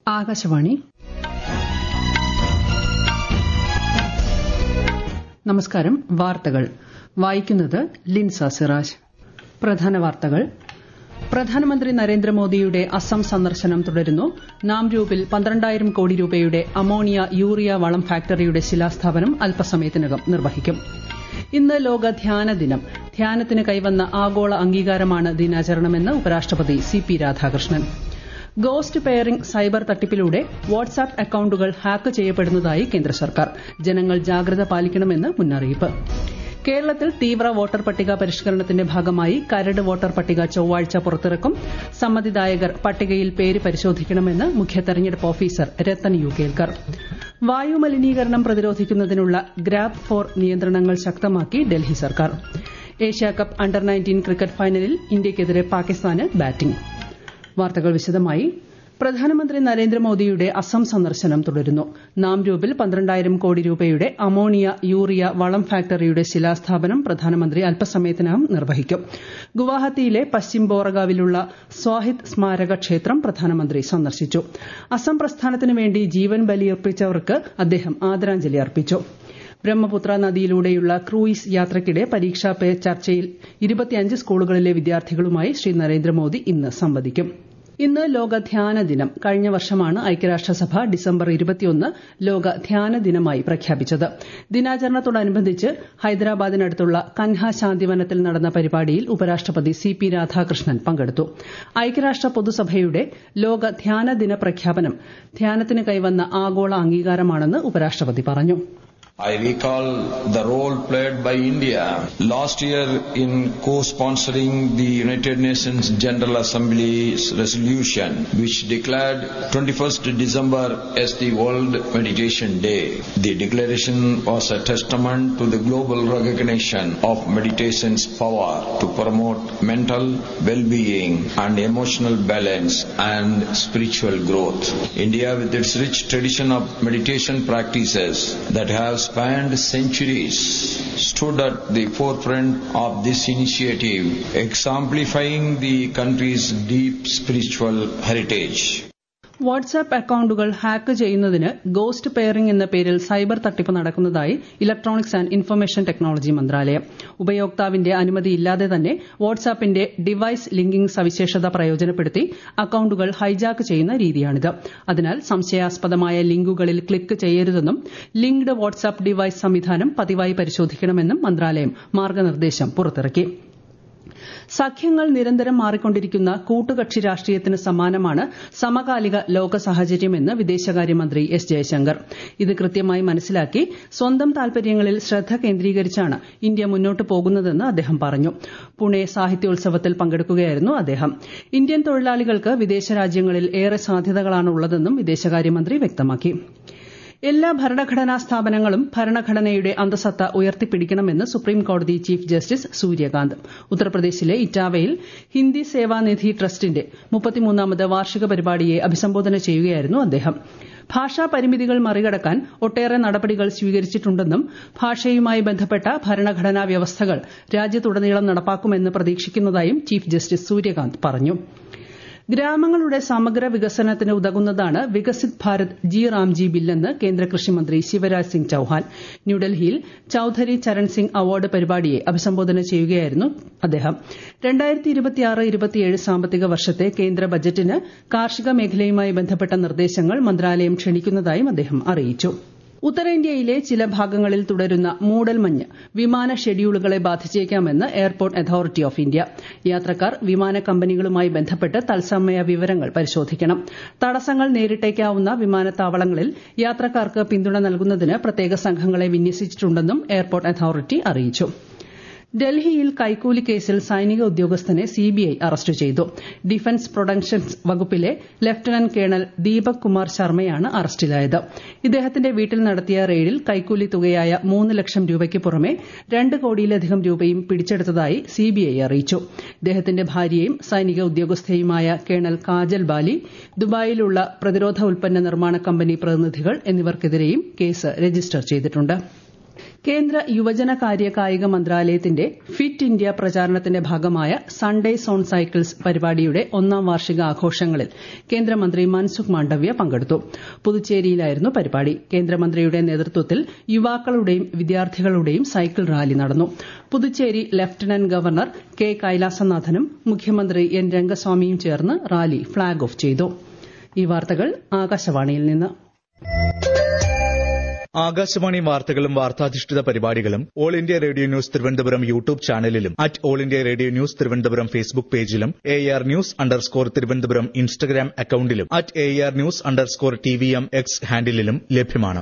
ആകാശവാണി നമസ്കാരം വാർത്തകൾ വായിക്കുന്നത് ലിൻസ സിറാജ് പ്രധാന വാർത്തകൾ പ്രധാനമന്ത്രി നരേന്ദ്രമോദിയുടെ അസം സന്ദർശനം തുടരുന്നു നാംരൂപിൽ പന്ത്രണ്ടായിരം കോടി രൂപയുടെ അമോണിയ യൂറിയ വളം ഫാക്ടറിയുടെ ശിലാസ്ഥാപനം അല്പസമയത്തിനകം നിർവഹിക്കും ഇന്ന് ലോക ധ്യാന ദിനം ധ്യാനത്തിന് കൈവന്ന ആഗോള അംഗീകാരമാണ് ദിനാചരണമെന്ന് ഉപരാഷ്ട്രപതി C P Radhakrishnan ghost pairing cyber തട്ടിപ്പിലൂടെ വാട്സാപ്പ് അക്കൌണ്ടുകൾ ഹാക്ക് ചെയ്യപ്പെടുന്നതായി കേന്ദ്ര സർക്കാർ ജനങ്ങൾ ജാഗ്രത പാലിക്കണമെന്ന് മുന്നറിയിപ്പ് കേരളത്തിൽ തീവ്ര വോട്ടർ പട്ടിക പരിഷ്കരണത്തിന്റെ ഭാഗമായി കരട് വോട്ടർ പട്ടിക ചൊവ്വാഴ്ച പുറത്തിറക്കും സമ്മതിദായകർ പട്ടികയിൽ പേര് പരിശോധിക്കണമെന്ന് മുഖ്യ തെരഞ്ഞെടുപ്പ് ഓഫീസർ രത്തൻ യു കേൽക്കർ വായു മലിനീകരണം പ്രതിരോധിക്കുന്നതിനുള്ള ഗ്രാബ് ഫോർ നിയന്ത്രണങ്ങൾ ശക്തമാക്കി ഡൽഹി സർക്കാർ ഏഷ്യാകപ്പ് അണ്ടർ നയൻറ്റീൻ ക്രിക്കറ്റ് ഫൈനലിൽ ഇന്ത്യയ്ക്കെതിരെ പാകിസ്ഥാന് ബാറ്റിംഗ് വാർത്തകൾ വിശദമായി പ്രധാനമന്ത്രി നരേന്ദ്രമോദിയുടെ അസം സന്ദർശനം തുടരുന്നു നാംരൂപിൽ പന്ത്രണ്ടായിരം കോടി രൂപയുടെ അമോണിയ യൂറിയ വളം ഫാക്ടറിയുടെ ശിലാസ്ഥാപനം പ്രധാനമന്ത്രി അല്പസമയത്തിനകം നിർവഹിക്കും ഗുവാഹത്തിയിലെ പശ്ചിം ബോറഗാവിലുള്ള സ്വാഹിദ് സ്മാരക ക്ഷേത്രം പ്രധാനമന്ത്രി സന്ദർശിച്ചു അസം പ്രസ്ഥാനത്തിനു വേണ്ടി ജീവൻ ബലിയർപ്പിച്ചവർക്ക് അദ്ദേഹം ആദരാഞ്ജലി അർപ്പിച്ചു ബ്രഹ്മപുത്ര നദിയിലൂടെയുള്ള ക്രൂയിസ് യാത്രയ്ക്കിടെ പരീക്ഷാ പേ ചർച്ചയിൽ ഇരുപത്തിയഞ്ച് സ്കൂളുകളിലെ വിദ്യാർത്ഥികളുമായി ശ്രീ നരേന്ദ്രമോദി ഇന്ന് സംവദിക്കും ഇന്ന് ലോക ധ്യാന ദിനം കഴിഞ്ഞ വർഷമാണ് ഐക്യരാഷ്ട്രസഭ ഡിസംബർ ഇരുപത്തിയൊന്ന് ലോക ധ്യാന ദിനമായി പ്രഖ്യാപിച്ചത് ദിനാചരണത്തോടനുബന്ധിച്ച് ഹൈദരാബാദിനടുത്തുള്ള കൻഹ ശാന്തിവനത്തിൽ നടന്ന പരിപാടിയിൽ ഉപരാഷ്ട്രപതി സി പി രാധാകൃഷ്ണൻ പങ്കെടുത്തു ഐക്യരാഷ്ട്ര പൊതുസഭയുടെ ലോക ധ്യാന ദിന പ്രഖ്യാപനം ധ്യാനത്തിന് കൈവന്ന ആഗോള അംഗീകാരമാണെന്ന് ഉപരാഷ്ട്രപതി പറഞ്ഞു I recall the role played by India last year in co-sponsoring the United Nations General Assembly's resolution which declared 21st December as the World Meditation Day. The declaration was a testament to the global recognition of meditation's power to promote mental well-being and emotional balance and spiritual growth. India with its rich tradition of meditation practices that have spanned centuries stood at the forefront of this initiative, exemplifying the country's deep spiritual heritage. WhatsApp അക്കൌണ്ടുകൾ hack ചെയ്യുന്നതിന് ghost pairing എന്ന പേരിൽ cyber തട്ടിപ്പ് നടക്കുന്നതായി electronics and information technology മന്ത്രാലയം ഉപയോക്താവിന്റെ അനുമതിയില്ലാതെ തന്നെ വാട്സാപ്പിന്റെ ഡിവൈസ് ലിങ്കിംഗ് സവിശേഷത പ്രയോജനപ്പെടുത്തി അക്കൌണ്ടുകൾ ഹൈജാക്ക് ചെയ്യുന്ന രീതിയാണിത് അതിനാൽ സംശയാസ്പദമായ ലിങ്കുകളിൽ ക്ലിക്ക് ചെയ്യരുതെന്നും ലിങ്ക്ഡ് വാട്സാപ്പ് ഡിവൈസ് സംവിധാനം പതിവായി പരിശോധിക്കണമെന്നും മന്ത്രാലയം മാർഗനിർദ്ദേശം പുറത്തിറക്കി സഖ്യങ്ങൾ നിരന്തരം മാറിക്കൊണ്ടിരിക്കുന്ന കൂട്ടുകക്ഷി രാഷ്ട്രീയത്തിന് സമാനമാണ് സമകാലിക ലോക സാഹചര്യമെന്ന് വിദേശകാര്യമന്ത്രി എസ് ജയശങ്കർ ഇത് കൃത്യമായി മനസ്സിലാക്കി സ്വന്തം താൽപര്യങ്ങളിൽ ശ്രദ്ധ കേന്ദ്രീകരിച്ചാണ് ഇന്ത്യ മുന്നോട്ട് പോകുന്നതെന്ന് അദ്ദേഹം പറഞ്ഞു പുണെ സാഹിത്യോത്സവത്തിൽ പങ്കെടുക്കുകയായിരുന്നു അദ്ദേഹം ഇന്ത്യൻ തൊഴിലാളികൾക്ക് വിദേശ രാജ്യങ്ങളിൽ ഏറെ സാധ്യതകളാണ് ഉള്ളതെന്നും വിദേശകാര്യമന്ത്രി വ്യക്തമാക്കി എല്ലാ ഭരണഘടനാ സ്ഥാപനങ്ങളും ഭരണഘടനയുടെ അന്തസത്ത ഉയർത്തിപ്പിടിക്കണമെന്ന് സുപ്രീംകോടതി ചീഫ് ജസ്റ്റിസ് സൂര്യകാന്ത് ഉത്തർപ്രദേശിലെ ഇറ്റാവയിൽ ഹിന്ദി സേവാനിധി ട്രസ്റ്റിന്റെ മുപ്പത്തിമൂന്നാമത് വാർഷിക പരിപാടിയെ അഭിസംബോധന ചെയ്യുകയായിരുന്നു അദ്ദേഹം ഭാഷാ പരിമിതികൾ മറികടക്കാൻ ഒട്ടേറെ നടപടികൾ സ്വീകരിച്ചിട്ടുണ്ടെന്നും ഭാഷയുമായി ബന്ധപ്പെട്ട ഭരണഘടനാ വ്യവസ്ഥകൾ രാജ്യത്തുടനീളം നടപ്പാക്കുമെന്ന് പ്രതീക്ഷിക്കുന്നതായും ചീഫ് ജസ്റ്റിസ് സൂര്യകാന്ത് പറഞ്ഞു ഗ്രാമങ്ങളുടെ സമഗ്ര വികസനത്തിന് ഉതകുന്നതാണ് വികസിത് ഭാരത് ജി റാംജി ബില്ലെന്ന് കേന്ദ്ര കൃഷിമന്ത്രി ശിവരാജ് സിംഗ് ചൌഹാൻ ന്യൂഡൽഹിയിൽ ചൌധരി ചരൺ സിംഗ് അവാർഡ് പരിപാടിയെ അഭിസംബോധന ചെയ്യുകയായിരുന്നു അദ്ദേഹം സാമ്പത്തിക വർഷത്തെ കേന്ദ്ര ബജറ്റിന് കാർഷിക മേഖലയുമായി ബന്ധപ്പെട്ട നിർദ്ദേശങ്ങൾ മന്ത്രാലയം ക്ഷണിക്കുന്നതായും അദ്ദേഹം അറിയിച്ചു ഉത്തരേന്ത്യയിലെ ചില ഭാഗങ്ങളിൽ തുടരുന്ന മൂടൽമഞ്ഞ് വിമാന ഷെഡ്യൂളുകളെ ബാധിച്ചേക്കാമെന്ന് എയർപോർട്ട് അതോറിറ്റി ഓഫ് ഇന്ത്യ യാത്രക്കാർ വിമാന കമ്പനികളുമായി ബന്ധപ്പെട്ട് തത്സമയ വിവരങ്ങൾ പരിശോധിക്കണം തടസ്സങ്ങൾ നേരിട്ടേക്കാവുന്ന വിമാനത്താവളങ്ങളിൽ യാത്രക്കാർക്ക് പിന്തുണ നൽകുന്നതിന് പ്രത്യേക സംഘങ്ങളെ വിന്യസിച്ചിട്ടുണ്ടെന്നും എയർപോർട്ട് അതോറിറ്റി അറിയിച്ചു ഡൽഹിയിൽ കൈക്കൂലി കേസിൽ സൈനിക ഉദ്യോഗസ്ഥനെ സിബിഐ അറസ്റ്റ് ചെയ്തു ഡിഫൻസ് പ്രൊഡക്ഷൻസ് വകുപ്പിലെ ലഫ്റ്റനന്റ് കേണൽ ദീപക് കുമാർ ശർമ്മയാണ് അറസ്റ്റിലായത് ഇദ്ദേഹത്തിന്റെ വീട്ടിൽ നടത്തിയ റെയ്ഡിൽ കൈക്കൂലി തുകയായ മൂന്ന് ലക്ഷം രൂപയ്ക്ക് പുറമെ രണ്ട് കോടിയിലധികം രൂപയും പിടിച്ചെടുത്തതായി സിബിഐ അറിയിച്ചു ഇദ്ദേഹത്തിന്റെ ഭാര്യയും സൈനിക ഉദ്യോഗസ്ഥയുമായ കേണൽ കാജൽ ബാലി ദുബായിലുള്ള പ്രതിരോധ ഉൽപ്പന്ന നിർമ്മാണ കമ്പനി പ്രതിനിധികൾ എന്നിവർക്കെതിരെയും കേസ് രജിസ്റ്റർ ചെയ്തിട്ടുണ്ട് കേന്ദ്ര യുവജനകാര്യ കായിക മന്ത്രാലയത്തിന്റെ ഫിറ്റ് ഇന്ത്യ പ്രചാരണത്തിന്റെ ഭാഗമായ സൺഡേസ് ഓൺ സൈക്കിൾസ് പരിപാടിയുടെ ഒന്നാം വാർഷിക ആഘോഷങ്ങളിൽ കേന്ദ്രമന്ത്രി മൻസുഖ് മാണ്ഡവ്യ പങ്കെടുത്തു പുതുച്ചേരിയിലായിരുന്നു പരിപാടി കേന്ദ്രമന്ത്രിയുടെ നേതൃത്വത്തിൽ യുവാക്കളുടെയും വിദ്യാർത്ഥികളുടെയും സൈക്കിൾ റാലി നടന്നു പുതുച്ചേരി ലഫ്റ്റനന്റ് ഗവർണർ കെ കൈലാസനാഥനും മുഖ്യമന്ത്രി എൻ രംഗസ്വാമിയും ചേർന്ന് റാലി ഫ്ളാഗ് ഓഫ് ചെയ്തു ഈ വാർത്തകൾ ആകാശവാണിയിൽ നിന്ന് ആകാശവാണി വാർത്തകളും വാർത്താധിഷ്ഠിത പരിപാടികളും all India radio news Thiruvananthapuram YouTube ചാനലിലും at all India radio news Thiruvananthapuram Facebook പേജിലും A R news underscore Thiruvananthapuram Instagram അക്കൌണ്ടിലും at A R news underscore T V M X ഹാൻഡിലും ലഭ്യമാണ്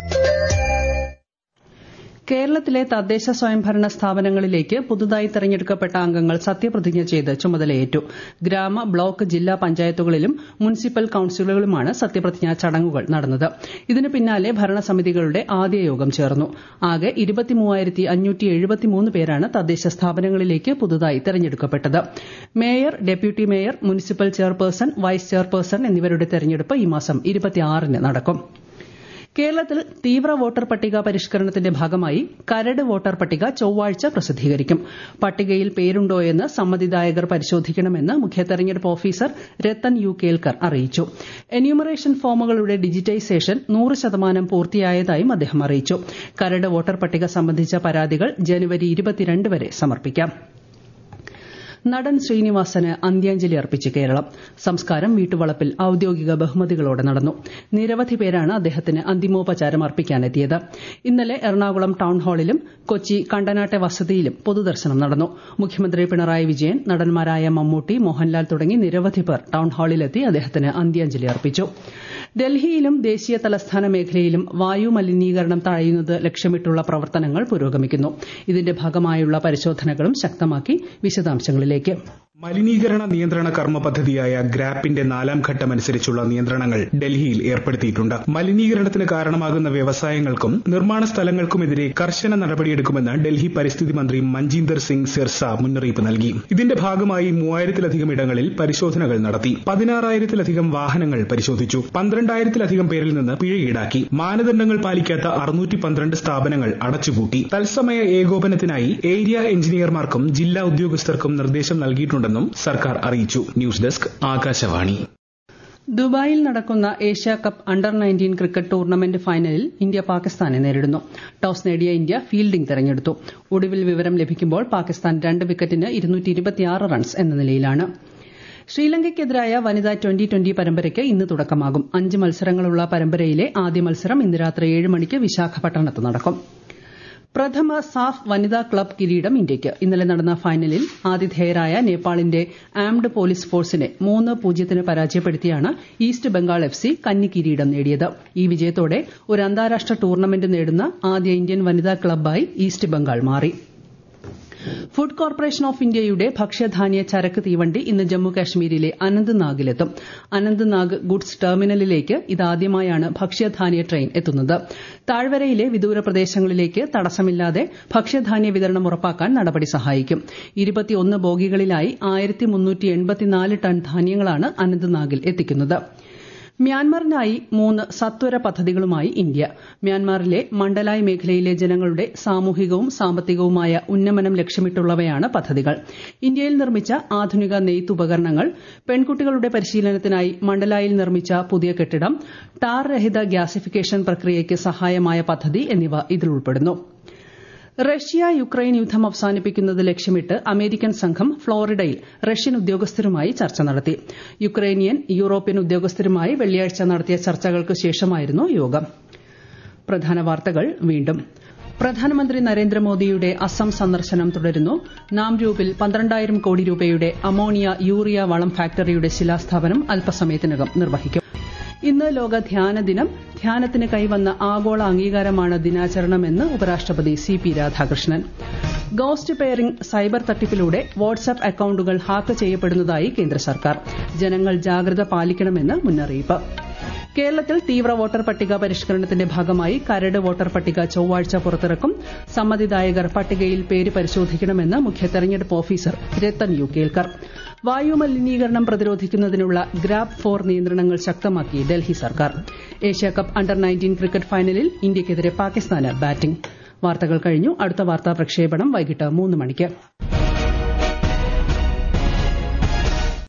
കേരളത്തിലെ തദ്ദേശ സ്വയംഭരണ സ്ഥാപനങ്ങളിലേക്ക് പുതുതായി തെരഞ്ഞെടുക്കപ്പെട്ട അംഗങ്ങൾ സത്യപ്രതിജ്ഞ ചെയ്ത് ചുമതലയേറ്റു ഗ്രാമ ബ്ലോക്ക് ജില്ലാ പഞ്ചായത്തുകളിലും മുനിസിപ്പൽ കൌൺസിലുകളിലുമാണ് സത്യപ്രതിജ്ഞാ ചടങ്ങുകൾ നടന്നത് ഇതിന് പിന്നാലെ ഭരണസമിതികളുടെ ആദ്യ യോഗം ചേർന്നു ആകെ പേരാണ് തദ്ദേശ സ്ഥാപനങ്ങളിലേക്ക് പുതുതായി തെരഞ്ഞെടുക്കപ്പെട്ടത് mayor deputy mayor municipal chairperson vice chairperson എന്നിവരുടെ തെരഞ്ഞെടുപ്പ് ഈ മാസം ഇരുപത്തിയാറിന് നടക്കും കേരളത്തിൽ തീവ്ര വോട്ടർ പട്ടിക പരിഷ്കരണത്തിന്റെ ഭാഗമായി കരട് വോട്ടർ പട്ടിക ചൊവ്വാഴ്ച പ്രസിദ്ധീകരിക്കും പട്ടികയിൽ പേരുണ്ടോയെന്ന് സമ്മതിദായകർ പരിശോധിക്കണമെന്ന് മുഖ്യ തെരഞ്ഞെടുപ്പ് ഓഫീസർ രത്തൻ യു കേൽക്കർ അറിയിച്ചു എന്യൂമറേഷൻ ഫോമുകളുടെ ഡിജിറ്റൈസേഷൻ നൂറ് ശതമാനം പൂർത്തിയായതായും അദ്ദേഹം അറിയിച്ചു കരട് വോട്ടർ പട്ടിക സംബന്ധിച്ച പരാതികൾ ജനുവരി ഇരുപത്തിരണ്ട് വരെ സമർപ്പിക്കാം നടൻ ശ്രീനിവാസന് അന്ത്യാഞ്ജലി അർപ്പിച്ച് കേരളം സംസ്കാരം വീട്ടുവളപ്പിൽ ഔദ്യോഗിക ബഹുമതികളോടെ നടന്നു നിരവധി പേരാണ് അദ്ദേഹത്തിന് അന്തിമോപചാരം അർപ്പിക്കാനെത്തിയത് ഇന്നലെ എറണാകുളം ടൌൺ ഹാളിലും കൊച്ചി കണ്ടനാട്ടെ വസതിയിലും പൊതുദർശനം നടന്നു മുഖ്യമന്ത്രി പിണറായി വിജയൻ നടന്മാരായ മമ്മൂട്ടി മോഹൻലാൽ തുടങ്ങി നിരവധി പേർ ടൌൺ ഹാളിലെത്തി അദ്ദേഹത്തിന് അന്ത്യാഞ്ജലി അർപ്പിച്ചു ഡൽഹിയിലും ദേശീയ തലസ്ഥാന മേഖലയിലും വായു മലിനീകരണം തടയുന്നത് ലക്ഷ്യമിട്ടുള്ള പ്രവർത്തനങ്ങൾ പുരോഗമിക്കുന്നു ഇതിന്റെ ഭാഗമായുള്ള പരിശോധനകളും ശക്തമാക്കി വിശദാംശങ്ങളിലേക്ക് മലിനീകരണ നിയന്ത്രണ കർമ്മ പദ്ധതിയായ ഗ്രാപ്പിന്റെ നാലാം ഘട്ടമനുസരിച്ചുള്ള നിയന്ത്രണങ്ങൾ ഡൽഹിയിൽ ഏർപ്പെടുത്തിയിട്ടുണ്ട് മലിനീകരണത്തിന് കാരണമാകുന്ന വ്യവസായങ്ങൾക്കും നിർമ്മാണ സ്ഥലങ്ങൾക്കുമെതിരെ കർശന നടപടിയെടുക്കുമെന്ന് ഡൽഹി പരിസ്ഥിതി മന്ത്രി മഞ്ജീന്ദർ സിംഗ് സിർസ മുന്നറിയിപ്പ് നൽകി ഇതിന്റെ ഭാഗമായി മൂവായിരത്തിലധികം ഇടങ്ങളിൽ പരിശോധനകൾ നടത്തി പതിനാറായിരത്തിലധികം വാഹനങ്ങൾ പരിശോധിച്ചു പന്ത്രണ്ടായിരത്തിലധികം പേരിൽ നിന്ന് പിഴ ഈടാക്കി മാനദണ്ഡങ്ങൾ പാലിക്കാത്ത അറുന്നൂറ്റി പന്ത്രണ്ട് സ്ഥാപനങ്ങൾ അടച്ചുപൂട്ടി തത്സമയ ഏകോപനത്തിനായി ഏരിയ എഞ്ചിനീയർമാർക്കും ജില്ലാ ഉദ്യോഗസ്ഥർക്കും നിർദ്ദേശം നൽകിയിട്ടുണ്ടെന്നും സർക്കാർ അറിയിച്ചു ന്യൂസ് ഡെസ്ക് ആകാശവാണി ദുബായിൽ നടക്കുന്ന Asia cup under nineteen cricket tournament ഫൈനലിൽ ഇന്ത്യ പാകിസ്ഥാനെ നേരിടുന്നു ടോസ് നേടിയ ഇന്ത്യ ഫീൽഡിംഗ് തെരഞ്ഞെടുത്തു ഒടുവിൽ വിവരം ലഭിക്കുമ്പോൾ പാകിസ്ഥാൻ രണ്ട് വിക്കറ്റിന് റൺസ് എന്ന നിലയിലാണ് ശ്രീലങ്കയ്ക്കെതിരായ വനിതാ ട്വന്റി ട്വന്റി പരമ്പരയ്ക്ക് ഇന്ന് തുടക്കമാകും അഞ്ച് മത്സരങ്ങളുള്ള പരമ്പരയിലെ ആദ്യ മത്സരം ഇന്ന് രാത്രി ഏഴ് മണിക്ക് വിശാഖപട്ടണത്ത് നടക്കും പ്രഥമ സാഫ് വനിതാ ക്ലബ് കിരീടം ഇന്ത്യയ്ക്ക് ഇന്നലെ നടന്ന ഫൈനലിൽ ആതിഥേയരായ നേപ്പാളിന്റെ ആംഡ് പോലീസ് ഫോഴ്സിനെ മൂന്ന് പൂജ്യത്തിന് പരാജയപ്പെടുത്തിയാണ് ഈസ്റ്റ് ബംഗാൾ എഫ് സി കന്നി കിരീടം നേടിയത് ഈ വിജയത്തോടെ ഒരു അന്താരാഷ്ട്ര ടൂർണമെന്റ് നേടുന്ന ആദ്യ ഇന്ത്യൻ വനിതാ ക്ലബ്ബായി ഈസ്റ്റ് ബംഗാൾ മാറി ഫുഡ് കോർപ്പറേഷൻ ഓഫ് ഇന്ത്യയുടെ ഭക്ഷ്യധാന്യ ചരക്ക് തീവണ്ടി ഇന്ന് ജമ്മു കാശ്മീരിലെ അനന്ത്നാഗിലെത്തും അനന്ത്നാഗ് ഗുഡ്സ് ടെർമിനലിലേക്ക് ഇതാദ്യമായാണ് ഭക്ഷ്യധാന്യ ട്രെയിൻ എത്തുന്നത് താഴ്വരയിലെ വിദൂര പ്രദേശങ്ങളിലേക്ക് തടസ്സമില്ലാതെ ഭക്ഷ്യധാന്യ വിതരണം ഉറപ്പാക്കാൻ നടപടി സഹായിക്കും ഇരുപത്തിയൊന്ന് ബോഗികളിലായി ആയിരത്തി ടൺ ധാന്യങ്ങളാണ് അനന്ത്നാഗിൽ എത്തിക്കുന്നത് മ്യാൻമാറിനായി മൂന്ന് സത്വര പദ്ധതികളുമായി ഇന്ത്യ മ്യാൻമാറിലെ മണ്ഡലായ് മേഖലയിലെ ജനങ്ങളുടെ സാമൂഹികവും സാമ്പത്തികവുമായ ഉന്നമനം ലക്ഷ്യമിട്ടുള്ളവയാണ് പദ്ധതികൾ ഇന്ത്യയിൽ നിർമ്മിച്ച ആധുനിക നെയ്ത്തുപകരണങ്ങൾ പെൺകുട്ടികളുടെ പരിശീലനത്തിനായി മണ്ഡലായിൽ നിർമ്മിച്ച പുതിയ കെട്ടിടം ടാർ രഹിത ഗ്യാസിഫിക്കേഷൻ പ്രക്രിയയ്ക്ക് സഹായമായ പദ്ധതി എന്നിവ ഇതിൽ ഉൾപ്പെടുന്നു റഷ്യ യുക്രൈൻ യുദ്ധം അവസാനിപ്പിക്കുന്നത് ലക്ഷ്യമിട്ട് അമേരിക്കൻ സംഘം ഫ്ളോറിഡയിൽ റഷ്യൻ ഉദ്യോഗസ്ഥരുമായി ചർച്ച നടത്തി യുക്രൈനിയൻ യൂറോപ്യൻ ഉദ്യോഗസ്ഥരുമായി വെള്ളിയാഴ്ച നടത്തിയ ചർച്ചകൾക്ക് ശേഷമായിരുന്നു യോഗം പ്രധാന വാർത്തകൾ വീണ്ടും പ്രധാനമന്ത്രി നരേന്ദ്രമോദിയുടെ അസം സന്ദർശനം തുടരുന്നു നാംരൂപിൽ പന്ത്രണ്ടായിരം കോടി രൂപയുടെ അമോണിയ യൂറിയ വളം ഫാക്ടറിയുടെ ശിലാസ്ഥാപനം അല്പസമയത്തിനകം നിർവഹിക്കും ഇന്ന് ലോക ധ്യാന ദിനം ധ്യാനത്തിന് കൈവന്ന ആഗോള അംഗീകാരമാണ് ദിനാചരണമെന്ന് ഉപരാഷ്ട്രപതി C P Radhakrishnan ghost pairing cyber തട്ടിപ്പിലൂടെ വാട്സ്ആപ്പ് അക്കൌണ്ടുകൾ ഹാക്ക് ചെയ്യപ്പെടുന്നതായി കേന്ദ്ര സർക്കാർ ജനങ്ങൾ ജാഗ്രത പാലിക്കണമെന്ന് മുന്നറിയിപ്പ് കേരളത്തിൽ തീവ്ര വോട്ടർ പട്ടിക പരിഷ്കരണത്തിന്റെ ഭാഗമായി കരട് വോട്ടർ പട്ടിക ചൊവ്വാഴ്ച പുറത്തിറക്കും സമ്മതിദായകർ പട്ടികയിൽ പേര് പരിശോധിക്കണമെന്ന് മുഖ്യ തെരഞ്ഞെടുപ്പ് ഓഫീസർ രത്തൻ യു കേൽക്കർ വായു മലിനീകരണം പ്രതിരോധിക്കുന്നതിനുള്ള ഗ്രാബ് ഫോർ നിയന്ത്രണങ്ങൾ ശക്തമാക്കി ഡൽഹി സർക്കാർ ഏഷ്യാകപ്പ് അണ്ടർ നയൻറ്റീൻ ക്രിക്കറ്റ് ഫൈനലിൽ ഇന്ത്യയ്ക്കെതിരെ പാകിസ്ഥാന് ബാറ്റിംഗ് വാർത്തകൾ കഴിഞ്ഞു അടുത്ത വാർത്താ പ്രക്ഷേപണം വൈകിട്ട് മൂന്ന് മണിക്ക്